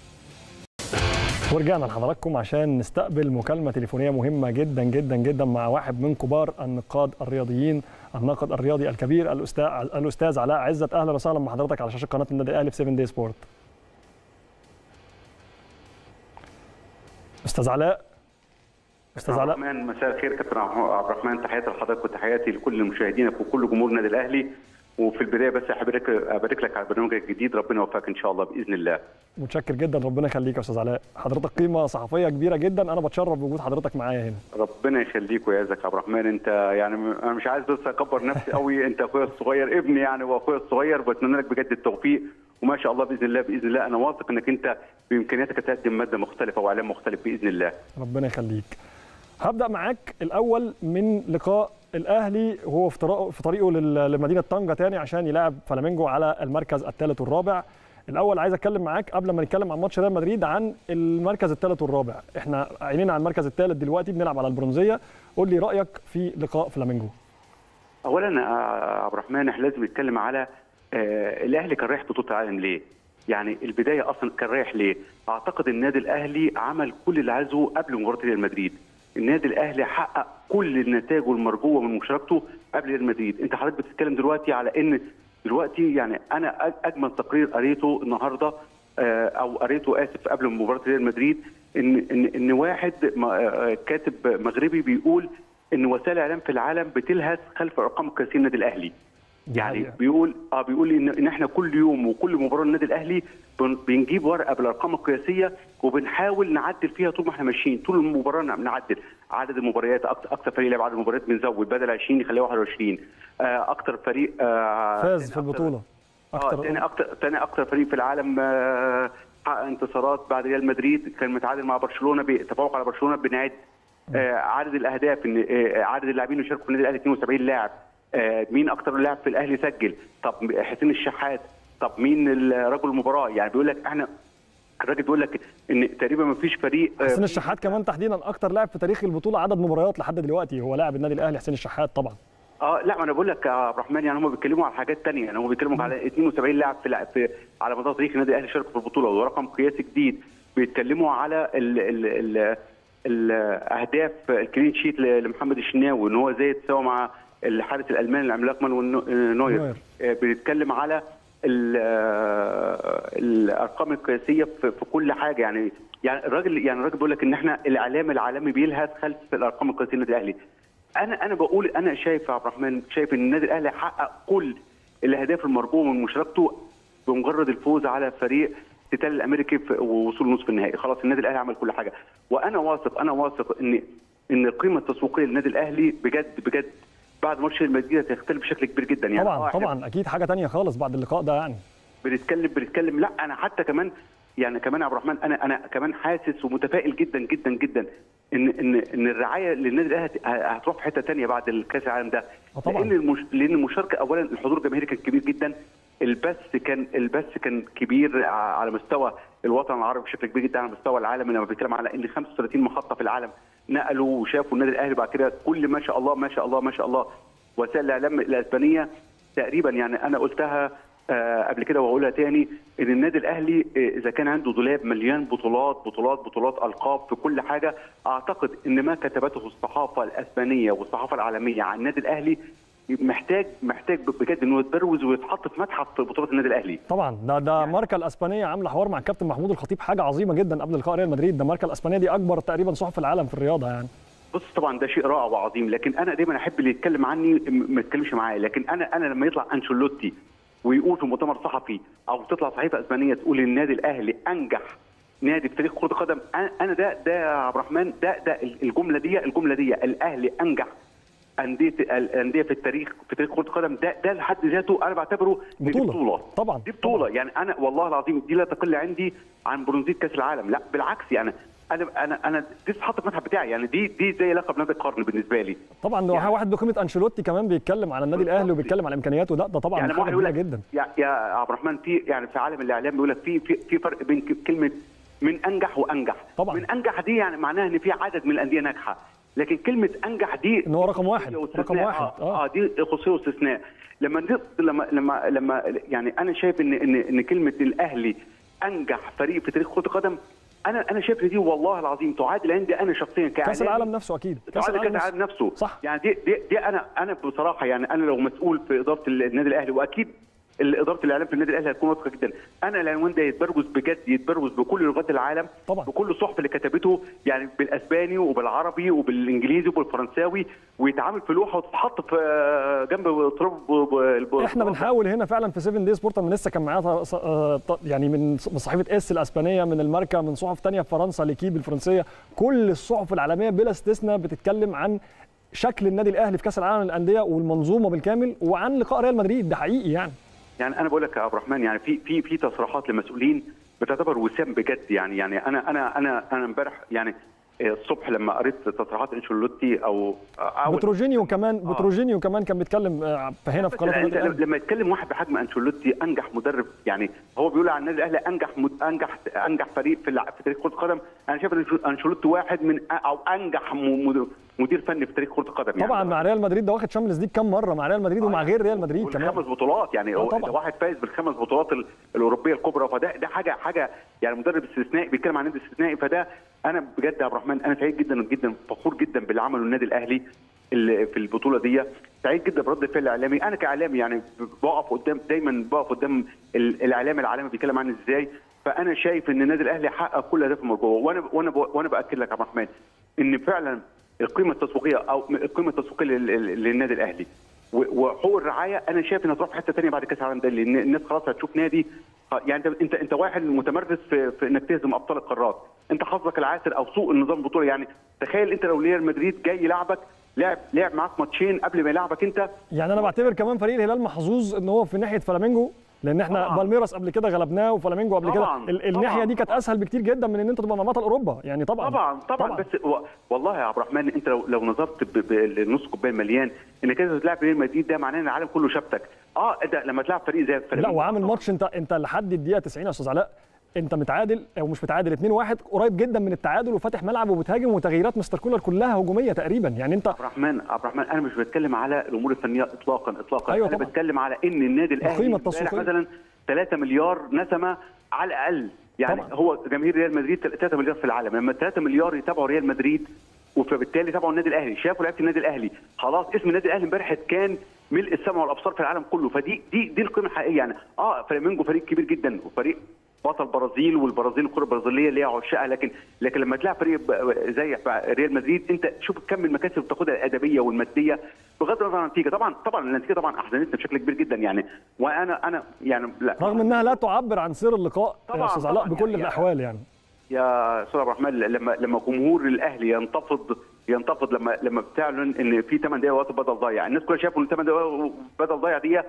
ورجعنا لحضراتكم عشان نستقبل مكالمه تليفونيه مهمه جدا جدا جدا مع واحد من كبار النقاد الرياضيين الناقد الرياضي الكبير الاستاذ الاستاذ علاء عزت اهلا وسهلا بحضرتك على شاشه قناه النادي الاهلي في 7 دي سبورت استاذ علاء استاذ علاء الرحمن مساء الخير كابتن عبد الرحمن تحياتي لحضرتك وتحياتي لكل مشاهدينك وكل جمهور النادي الاهلي وفي البدايه بس ابارك ابارك لك على برنامجك الجديد ربنا يوفقك ان شاء الله باذن الله متشكر جدا ربنا يخليك يا استاذ علاء حضرتك قيمه صحفيه كبيره جدا انا بتشرف بوجود حضرتك معايا هنا ربنا يخليك ويعزك يا عبد الرحمن انت يعني انا مش عايز بس اكبر نفسي قوي انت اخويا الصغير ابني يعني واخويا الصغير بتمنى لك بجد التوفيق وما شاء الله باذن الله باذن الله انا واثق انك انت بامكانياتك تقدم ماده مختلفه واعلام مختلف باذن الله ربنا يخليك هبدا معاك الاول من لقاء الاهلي وهو في طريقه لمدينه طنجه تاني عشان يلاعب فلامينجو على المركز الثالث والرابع الاول عايز اتكلم معاك قبل ما نتكلم عن ماتش ريال مدريد عن المركز الثالث والرابع احنا عينينا على المركز الثالث دلوقتي بنلعب على البرونزيه قول لي رايك في لقاء فلامينجو اولا عبد الرحمن احنا لازم نتكلم على آه الاهلي كان رايح بطوله العالم ليه يعني البدايه اصلا كان رايح ليه اعتقد النادي الاهلي عمل كل اللي عايزه قبل مباراه ريال مدريد النادي الاهلي حقق كل النتائج المرجوه من مشاركته قبل ريال مدريد انت حضرتك بتتكلم دلوقتي على ان دلوقتي يعني انا اجمل تقرير قريته النهارده او قريته اسف قبل مباراه ريال مدريد ان ان ان واحد كاتب مغربي بيقول ان وسائل الاعلام في العالم بتلهث خلف ارقام قياسي النادي الاهلي يعني بيقول اه بيقول ان ان احنا كل يوم وكل مباراه النادي الاهلي بنجيب ورقه بالارقام القياسيه وبنحاول نعدل فيها طول ما احنا ماشيين طول المباراه بنعدل عدد المباريات اكثر فريق لعب عدد المباريات بنزود بدل 20 نخليها 21 آه اكثر فريق آه فاز في البطوله اكثر ثاني اكثر ثاني اكثر فريق في العالم آه حقق انتصارات بعد ريال مدريد كان متعادل مع برشلونه بتفوق على برشلونه بنعد آه عدد الاهداف ان آه عدد اللاعبين اللي شاركوا في النادي الاهلي 72 لاعب آه مين اكتر لاعب في الاهلي سجل طب حسين الشحات طب مين رجل المباراه يعني بيقول لك احنا الراجل بيقول لك ان تقريبا ما فيش فريق حسين الشحات كمان تحديدا اكتر لاعب في تاريخ البطوله عدد مباريات لحد دلوقتي هو لاعب النادي الاهلي حسين الشحات طبعا اه لا ما انا بقول لك يا عبد الرحمن يعني هم بيتكلموا على حاجات ثانيه يعني هم بيتكلموا على 72 لاعب في, في على مدار تاريخ النادي الاهلي شاركوا في البطوله وده رقم قياسي جديد بيتكلموا على ال ال ال الاهداف الكلين شيت لمحمد الشناوي ان هو زي تساوي مع الحارس الالماني العملاق مانويل نوير نوير. آه، بنتكلم على ال- آه، الارقام القياسيه في في كل حاجه يعني يعني الراجل يعني الراجل بيقول لك ان احنا الاعلام العالمي بيلهث خلف الارقام القياسيه للنادي الاهلي انا انا بقول انا شايف يا عبد الرحمن شايف ان النادي الاهلي حقق كل الاهداف المرجوه من مشاركته بمجرد الفوز على فريق تيتال الامريكي في- ووصول نصف النهائي خلاص النادي الاهلي عمل كل حاجه وانا واثق انا واثق ان ان القيمه التسويقيه للنادي الاهلي بجد بجد بعد ماتش المدينه تختلف بشكل كبير جدا يعني آه، طبعا إحنا طبعا اكيد حاجه تانية خالص بعد اللقاء ده يعني بنتكلم بنتكلم لا انا حتى كمان يعني كمان يا عبد الرحمن انا انا كمان حاسس ومتفائل جدا جدا جدا ان ان ان الرعايه للنادي الاهلي هت- هتروح في حته ثانيه بعد الكاس العالم ده آه طبعاً. لان المش... لان المشاركه اولا الحضور الجماهيري كان كبير جدا البث كان البث كان كبير ع- على مستوى الوطن العربي بشكل كبير جدا على مستوى العالم لما بنتكلم على ان 35 محطه في العالم نقلوا وشافوا النادي الاهلي بعد كده كل ما شاء الله ما شاء الله ما شاء الله وسائل الاعلام الاسبانيه تقريبا يعني انا قلتها آه، قبل كده واقولها تاني ان النادي الاهلي آه، اذا كان عنده دولاب مليان بطولات بطولات بطولات القاب في كل حاجه اعتقد ان ما كتبته الصحافه الاسبانيه والصحافه العالميه عن النادي الاهلي محتاج محتاج بجد انه يتبروز ويتحط في متحف بطولات النادي الاهلي طبعا ده ده ماركا الاسبانيه عامله حوار مع الكابتن محمود الخطيب حاجه عظيمه جدا قبل لقاء ريال مدريد ده ماركا الاسبانيه دي اكبر تقريبا صحف العالم في الرياضه يعني بص طبعا ده شيء رائع وعظيم لكن انا دايما احب اللي يتكلم عني م- ما يتكلمش معايا لكن انا انا لما يطلع انشيلوتي ويقول في مؤتمر صحفي او تطلع صحيفه اسبانيه تقول النادي الاهلي انجح نادي في تاريخ كره القدم أنا- انا ده ده يا عبد الرحمن ده ده الجمله دي الجمله دي الاهلي انجح انديه الانديه في التاريخ في تاريخ كره القدم ده ده لحد ذاته انا بعتبره إن دي بطولة. بطوله طبعا. دي بطوله يعني انا والله العظيم دي لا تقل عندي عن برونزيه كاس العالم لا بالعكس يعني انا انا انا دي تتحط في المتحف بتاعي يعني دي دي زي لقب نادي القرن بالنسبه لي طبعا ده يعني- واحد بقيمه انشيلوتي كمان بيتكلم على النادي الاهلي بالظبط. وبيتكلم على امكانياته لا ده طبعا يعني حاجه واحد يقول كبيره لك جدا يا يا عبد الرحمن في يعني في عالم الاعلام بيقول لك في في في فرق بين ك- كلمه من انجح وانجح طبعاً. من انجح دي يعني معناها ان في عدد من الانديه ناجحه لكن كلمه انجح دي إن هو رقم واحد، خصوصية واستثناء. رقم واحد، اه, آه. آه دي خصوصيه واستثناء لما ندي- لما لما لما يعني انا شايف ان ان ان كلمه الاهلي انجح فريق في تاريخ كره القدم انا انا شايف إن دي والله العظيم تعادل عندي انا شخصيا كاعلامي كاس العالم نفسه اكيد كاس تعادل كاس العالم العالم نفسه صح. يعني دي دي, دي انا انا بصراحه يعني انا لو مسؤول في اداره النادي الاهلي واكيد اداره الاعلام في النادي الاهلي هتكون واثقه جدا انا العنوان ده يتبرز بجد يتبرز بكل لغات العالم طبعا. بكل الصحف اللي كتبته يعني بالاسباني وبالعربي وبالانجليزي وبالفرنساوي ويتعامل في لوحه وتتحط في جنب تراب احنا بنحاول هنا فعلا في 7 دي سبورت من لسه كان معايا ط- آه، ط- يعني من ص- من صحيفه اس الاسبانيه من الماركا من صحف تانية في فرنسا ليكيب الفرنسيه كل الصحف العالميه بلا استثناء بتتكلم عن شكل النادي الاهلي في كاس العالم للانديه والمنظومه بالكامل وعن لقاء ريال مدريد ده حقيقي يعني يعني انا بقول لك يا عبد الرحمن يعني في في في تصريحات لمسؤولين بتعتبر وسام بجد يعني يعني انا انا انا انا امبارح يعني الصبح لما قريت تصريحات انشيلوتي او او بتروجينيو كمان بتروجينيو كمان كان بيتكلم آه، هنا في بس قناه النادي انت الاهلي لما يتكلم واحد بحجم انشيلوتي انجح مدرب يعني هو بيقول عن النادي الاهلي انجح مد- انجح انجح فريق في الع- في تاريخ كره القدم انا شايف ان انشيلوتي واحد من او انجح م- مد- مدير فني في تاريخ كره القدم يعني طبعا مع ريال مدريد ده واخد شامبيونز ليج كام مره مع ريال مدريد ومع غير ريال مدريد كمان والخمس بطولات يعني آه هو طبعاً. ده واحد فايز بالخمس بطولات ال- الاوروبيه الكبرى فده ده حاجه حاجه يعني مدرب استثنائي بيتكلم عن نادي استثنائي فده انا بجد يا عبد الرحمن انا سعيد جدا جدا فخور جدا باللي عمله النادي الاهلي اللي في البطوله دي سعيد جدا برد الفعل الاعلامي انا كاعلامي يعني بقف قدام دايما بقف قدام ال- الاعلام العالمي بيتكلم عن ازاي فانا شايف ان النادي الاهلي حقق كل اهداف المرجوه وانا وانا وانا باكد لك يا عبد الرحمن ان فعلا القيمه التسويقيه او القيمه التسويقيه لل- لل- للنادي الاهلي و- وحقوق الرعايه انا شايف انها تروح في حته ثانيه بعد كاس العالم ده لان الناس خلاص هتشوف نادي يعني انت انت انت واحد متمرس في, في انك تهزم ابطال القارات انت حظك العاسر او سوء النظام البطولي يعني تخيل انت لو ريال مدريد جاي يلعبك لعب لعب معاك ماتشين قبل ما يلعبك انت يعني انا بعتبر كمان فريق الهلال محظوظ ان هو في ناحيه فلامينجو لان احنا طبعاً. بالميراس قبل كده غلبناه وفلامينجو قبل كده طبعاً. ال- الناحيه طبعاً. دي كانت اسهل بكتير جدا من ان انت تبقى مع بطل اوروبا يعني طبعا طبعا طبعا, طبعا. بس و... والله يا عبد الرحمن انت لو لو نظرت ب... ب... للنص كوبايه المليان انك انت تلعب ريال مدريد ده معناه ان العالم كله شابتك اه انت لما تلعب فريق زي فريق لا وعامل ماتش انت انت لحد الدقيقه 90 يا استاذ علاء انت متعادل او مش متعادل 2-1 قريب جدا من التعادل وفاتح ملعب وبتهاجم وتغييرات مستر كولر كلها هجوميه تقريبا يعني انت عبد الرحمن عبد الرحمن انا مش بتكلم على الامور الفنيه اطلاقا اطلاقا أيوة انا طبعاً. بتكلم على ان النادي الاهلي القيمة امبارح التسويقية. مثلا 3 مليار نسمه على الاقل يعني طبعاً. هو جماهير ريال مدريد 3 مليار في العالم لما 3 مليار يتابعوا ريال مدريد فبالتالي تابعوا النادي الاهلي شافوا لعيبه النادي الاهلي خلاص اسم النادي الاهلي امبارح كان ملء السمع والابصار في العالم كله فدي دي دي القيمه الحقيقيه يعني اه فلامينجو فريق كبير جدا وفريق بطل البرازيل والبرازيل الكره البرازيليه اللي هي عشاقها لكن لكن لما تلاعب فريق ب- زي ريال مدريد انت شوف كم المكاسب اللي بتاخدها الادبيه والماديه بغض النظر عن النتيجه طبعا طبعا النتيجه طبعا احزنتنا بشكل كبير جدا يعني وانا انا يعني لا رغم انها لا تعبر عن سير اللقاء يا طبعاً، استاذ علاء طبعاً، بكل يعني- الاحوال يعني يا استاذ عبد الرحمن لما لما جمهور الاهلي ينتفض ينتفض لما لما بتعلن ان في 8 دقائق وقت بدل ضايع الناس كلها شافوا ان 8 دقائق بدل ضايع دي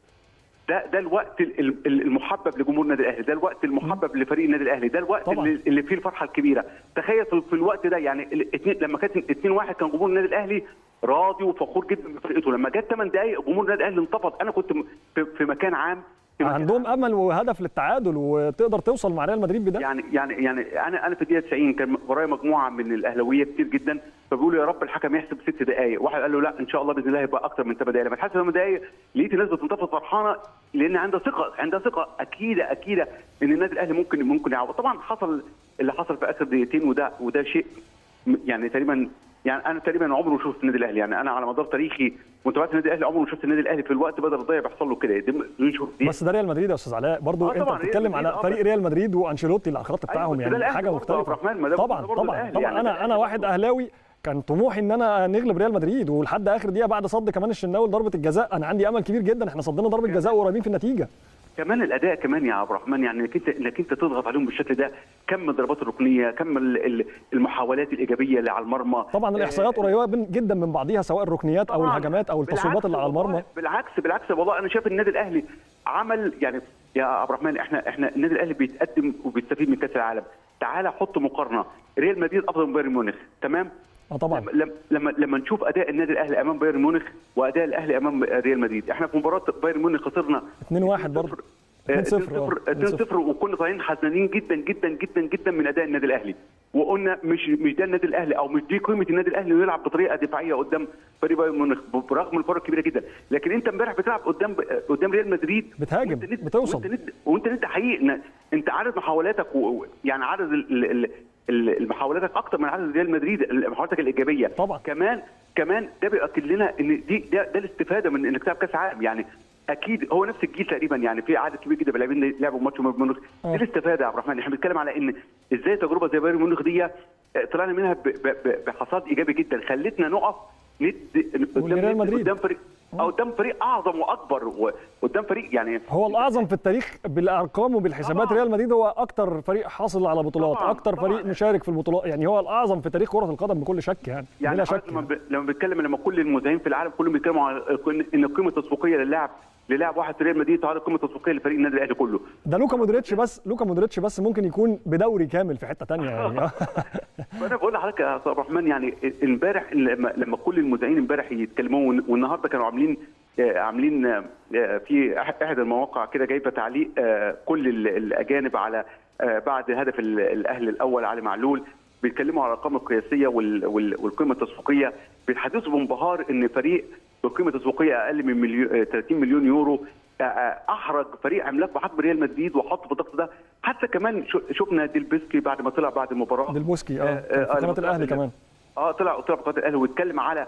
ده ده الوقت ال- ال- المحبب لجمهور النادي الاهلي ده الوقت المحبب لفريق النادي الاهلي ده الوقت طبعاً. اللي, اللي فيه الفرحه الكبيره تخيل في في الوقت ده يعني الاثنين لما كانت 2 1 كان جمهور النادي الاهلي راضي وفخور جدا بفرقته لما جت 8 دقائق جمهور النادي الاهلي انتفض انا كنت م- في, في مكان عام في مكان عندهم امل وهدف للتعادل وتقدر توصل مع ريال مدريد بده يعني يعني يعني انا انا في الدقيقه 90 كان ورايا مجموعه من الاهلاويه كتير جدا فبيقولوا يا رب الحكم يحسب ست دقائق واحد قال له لا ان شاء الله باذن الله هيبقى اكتر من 8 دقائق لما تحسب 8 دقائق لقيت الناس بتنتفض فرحانه لان عندها ثقه عندها ثقه اكيده اكيده ان النادي الاهلي ممكن ممكن يعوض طبعا حصل اللي حصل في اخر دقيقتين وده وده شيء م- يعني تقريبا يعني انا تقريبا عمري ما شفت النادي الاهلي يعني انا على مدار تاريخي متابعه النادي الاهلي عمري ما شفت النادي الاهلي في الوقت بدل الضايع بيحصل له كده دي بدون شوف دي بس ده ريال مدريد يا استاذ علاء برضو آه انت طبعاً، ريال بتتكلم مدريد، على آه، فريق بس- ريال مدريد وانشيلوتي اللي على الخط أيوة، بتاعهم بس ده يعني الأهلي حاجه برضه يا عبد مختلفه الرحمن، ما ده- طبعا ده برضه طبعا الأهلي، طبعا يعني ده انا الأهلي انا واحد برضه. اهلاوي كان طموحي ان انا نغلب ريال مدريد ولحد اخر دقيقه بعد صد كمان الشناوي ضربه الجزاء انا عندي امل كبير جدا احنا صدينا ضربه جزاء وقريبين في النتيجه كمان الاداء كمان يا عبد الرحمن يعني انك انت انك انت تضغط عليهم بالشكل ده كم الضربات الركنيه كم ال- ال- المحاولات الايجابيه اللي على المرمى طبعا الاحصائيات آه، قريبه بين- جدا من بعضيها سواء الركنيات او طبعاً. الهجمات او التصويبات بالعكس اللي على والله- المرمى بالعكس بالعكس والله انا شايف النادي الاهلي عمل يعني يا عبد الرحمن احنا احنا النادي الاهلي بيتقدم وبيستفيد من كاس العالم تعالى حط مقارنه ريال مدريد افضل من بايرن ميونخ تمام اه طبعا لما لما لما نشوف اداء النادي الاهلي امام بايرن ميونخ واداء الاهلي امام ريال مدريد احنا في مباراه بايرن ميونخ خسرنا 2-1 برضه 2-0 آه، 2-0 وكنا طالعين حزنانين جدا جدا جدا جدا من اداء النادي الاهلي وقلنا مش مش ده النادي الاهلي او مش دي قيمه النادي الاهلي انه يلعب بطريقه دفاعيه قدام فريق بايرن ميونخ برغم الفرق الكبيره جدا لكن انت امبارح بتلعب قدام قدام ريال مدريد بتهاجم، وانت ند- بتوصل. وانت ند وانت ند حقيقي انت عدد محاولاتك و... و- يعني عدد ال... ال... ال... ال- محاولاتك اكتر من عدد ريال مدريد محاولاتك الايجابيه طبعاً. كمان كمان ده بياكد لنا ان دي ده, ده الاستفاده من انك تلعب كاس عالم يعني اكيد هو نفس الجيل تقريبا يعني في عدد كبير جدا من اللاعبين اللي لعبوا ماتش بايرن ميونخ آه. دي الاستفاده يا عبد الرحمن احنا بنتكلم على ان ازاي تجربه زي بايرن ميونخ دي آه، طلعنا منها ب- ب- ب- بحصاد ايجابي جدا خلتنا نقف ند ولريال مدريد. قدام فريق او قدام فريق اعظم واكبر وقدام فريق يعني هو الاعظم في التاريخ بالارقام وبالحسابات طبعاً. ريال مدريد هو اكتر فريق حاصل على بطولات طبعاً، اكتر طبعاً. فريق مشارك في البطولات يعني هو الاعظم في تاريخ كره القدم بكل شك يعني, يعني بلا شك حضرتك لما يعني. ب- لما بنتكلم لما كل المذيعين في العالم كلهم بيتكلموا على ان القيمه التسويقيه للاعب للاعب واحد في ريال مدريد تعادل القيمه التسويقيه لفريق النادي الاهلي كله ده لوكا مودريتش بس لوكا مودريتش بس ممكن يكون بدوري كامل في حته تانية يعني فانا بقول لحضرتك يا استاذ عبد الرحمن يعني امبارح لما لما كل المذيعين امبارح يتكلموا ون- والنهارده كانوا عاملين آه، عاملين آه، في أح- احد المواقع كده جايبه تعليق آه، كل ال- الاجانب على آه، بعد هدف ال- الاهلي الاول علي معلول بيتكلموا على الارقام القياسيه وال- وال- والقيمه التسويقيه بيتحدثوا بانبهار ان فريق بقيمه تسويقيه اقل من مليون آه، 30 مليون يورو آه، آه، احرج فريق عملاق بحجم ريال مدريد وحط في الضغط ده حتى كمان شو- شفنا ديلبسكي بعد ما طلع بعد المباراه ديلبوسكي اه آه، كان في آه، قناه لما الاهلي طلع- كمان اه طلع طلع بقناه الاهلي واتكلم على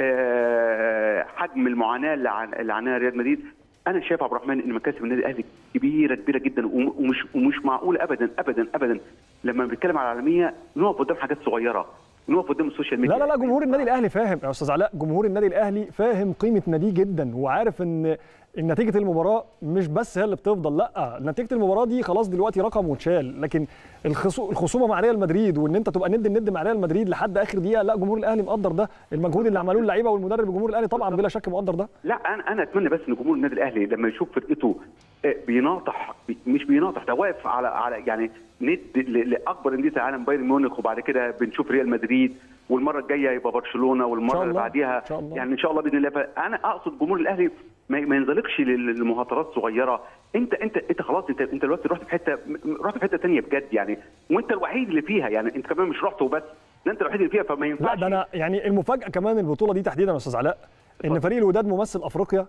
آه، حجم المعاناه اللي عن- اللي عاناها ريال مدريد انا شايف عبد الرحمن ان مكاسب النادي الاهلي كبيره كبيره جدا وم- ومش ومش معقول ابدا ابدا ابدا لما بنتكلم على العالميه نقف قدام حاجات صغيره نقف قدام السوشيال ميديا لا لا لا جمهور النادي الاهلي فاهم يا استاذ علاء جمهور النادي الاهلي فاهم قيمه ناديه جدا وعارف ان إن نتيجه المباراه مش بس هي اللي بتفضل لا نتيجه المباراه دي خلاص دلوقتي رقم واتشال لكن الخصو- الخصومه مع ريال مدريد وان انت تبقى ند الند مع ريال مدريد لحد اخر دقيقه لا جمهور الاهلي مقدر ده المجهود اللي عملوه اللعيبه والمدرب جمهور الاهلي طبعا بلا شك مقدر ده لا انا انا اتمنى بس ان جمهور النادي الاهلي لما يشوف فرقته آه، بيناطح بي- مش بيناطح ده واقف على على يعني ند ل- لاكبر انديه العالم بايرن ميونخ وبعد كده بنشوف ريال مدريد والمره الجايه يبقى برشلونه إن والمره شاء اللي الله، بعديها إن شاء الله. يعني ان شاء الله باذن الله فانا اقصد جمهور الاهلي ما ما ينزلقش لل- لمهاترات صغيره انت انت انت خلاص انت انت دلوقتي رحت في حته م- رحت في حته ثانيه بجد يعني وانت الوحيد اللي فيها يعني انت كمان مش رحت وبس ده انت الوحيد اللي فيها فما لا ينفعش ده انا يعني المفاجاه كمان البطوله دي تحديدا يا استاذ علاء ان فريق الوداد ممثل افريقيا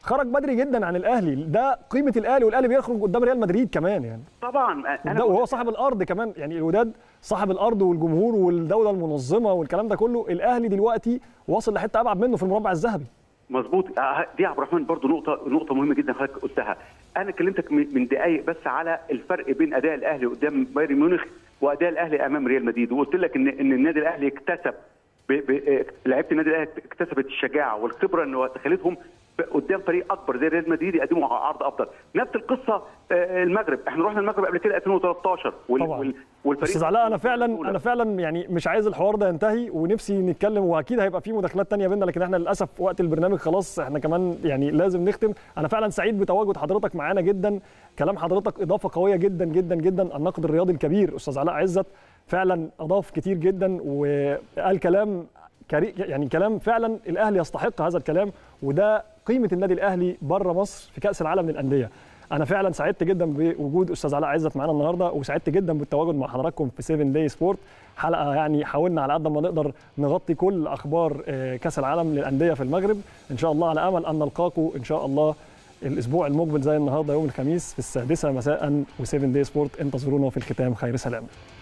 خرج بدري جدا عن الاهلي ده قيمه الاهلي والاهلي بيخرج قدام ريال مدريد كمان يعني طبعا ده وهو صاحب الارض كمان يعني الوداد صاحب الارض والجمهور والدوله المنظمه والكلام ده كله الاهلي دلوقتي واصل لحته ابعد منه في المربع الذهبي مظبوط آه، دي يا عبد الرحمن برضو نقطه نقطه مهمه جدا حضرتك قلتها انا كلمتك من من دقائق بس على الفرق بين اداء الاهلي قدام بايرن ميونخ واداء الاهلي امام ريال مدريد وقلت لك ان ان النادي الاهلي اكتسب ب- ب- لعيبه النادي الاهلي اكتسبت الشجاعه والخبره انه دخلتهم قدام فريق اكبر زي ريال مدريد يقدموا عرض افضل نفس القصه آه، المغرب احنا رحنا المغرب قبل كده 2013 وال- طبعا. وال- والفريق استاذ علاء انا فعلا انا فعلا يعني مش عايز الحوار ده ينتهي ونفسي نتكلم واكيد هيبقى في مداخلات تانية بينا لكن احنا للاسف وقت البرنامج خلاص احنا كمان يعني لازم نختم انا فعلا سعيد بتواجد حضرتك معانا جدا كلام حضرتك اضافه قويه جدا جدا جدا الناقد الرياضي الكبير استاذ علاء عزت فعلا اضاف كتير جدا وقال كلام كري يعني كلام فعلا الاهلي يستحق هذا الكلام وده قيمه النادي الاهلي بره مصر في كاس العالم للانديه انا فعلا سعدت جدا بوجود استاذ علاء عزت معانا النهارده وسعدت جدا بالتواجد مع حضراتكم في 7 داي سبورت حلقه يعني حاولنا على قد ما نقدر نغطي كل اخبار آه، كاس العالم للانديه في المغرب ان شاء الله على امل ان نلقاكم ان شاء الله الاسبوع المقبل زي النهارده يوم الخميس في السادسه مساء و7 داي سبورت انتظرونا في الختام خير سلام